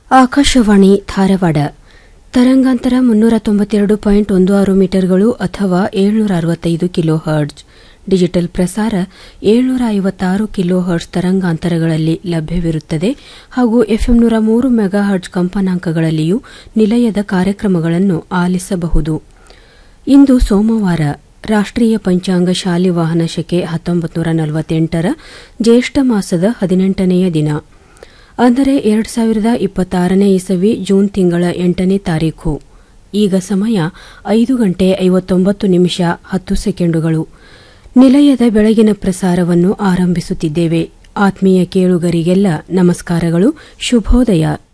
ಆಕಾಶವಾಣಿ ಧಾರವಾಡ ತರಂಗಾಂತರ ಮುನ್ನೂರ ತೊಂಬತ್ತೆರಡು ಪಾಯಿಂಟ್ ಒಂದು ಆರು ಮೀಟರ್ಗಳು ಅಥವಾ ಏಳ್ನೂರ ಅರವತ್ತೈದು ಕಿಲೋ ಹರ್ಟ್ಜ್ ಡಿಜಿಟಲ್ ಪ್ರಸಾರ ಏಳ್ನೂರ ಐವತ್ತಾರು ಕಿಲೋ ಹರ್ಟ್ಜ್ ತರಂಗಾಂತರಗಳಲ್ಲಿ ಲಭ್ಯವಿರುತ್ತದೆ ಹಾಗೂ ಎಫ್ಎಂ ನೂರ ಮೂರು ಮೆಗಾ ಹರ್ಟ್ಜ್ ಕಂಪನಾಂಕಗಳಲ್ಲಿಯೂ ನಿಲಯದ ಕಾರ್ಯಕ್ರಮಗಳನ್ನು ಆಲಿಸಬಹುದು ಇಂದು ಸೋಮವಾರ ರಾಷ್ಟ್ರೀಯ ಪಂಚಾಂಗ ಶಾಲಿವಾಹನ ಶಕೆ ಹತ್ತೊಂಬತ್ತು ನೂರ ನಲವತ್ತೆಂಟರ ಜ್ಯೇಷ್ಠ ಮಾಸದ ಹದಿನೆಂಟನೆಯ ದಿನ ಅಂದರೆ ಎರಡು ಸಾವಿರದ ಇಪ್ಪತ್ತಾರನೇ ಇಸವಿ ಜೂನ್ ತಿಂಗಳ ಎಂಟನೇ ತಾರೀಖು ಈಗ ಸಮಯ ಐದು ಗಂಟೆ ಐವತ್ತೊಂಬತ್ತು ನಿಮಿಷ ಹತ್ತು ಸೆಕೆಂಡುಗಳು ನಿಲಯದ ಬೆಳಗಿನ ಪ್ರಸಾರವನ್ನು ಆರಂಭಿಸುತ್ತಿದ್ದೇವೆ ಆತ್ಮೀಯ ಕೇಳುಗರಿಗೆಲ್ಲ ನಮಸ್ಕಾರಗಳು ಶುಭೋದಯ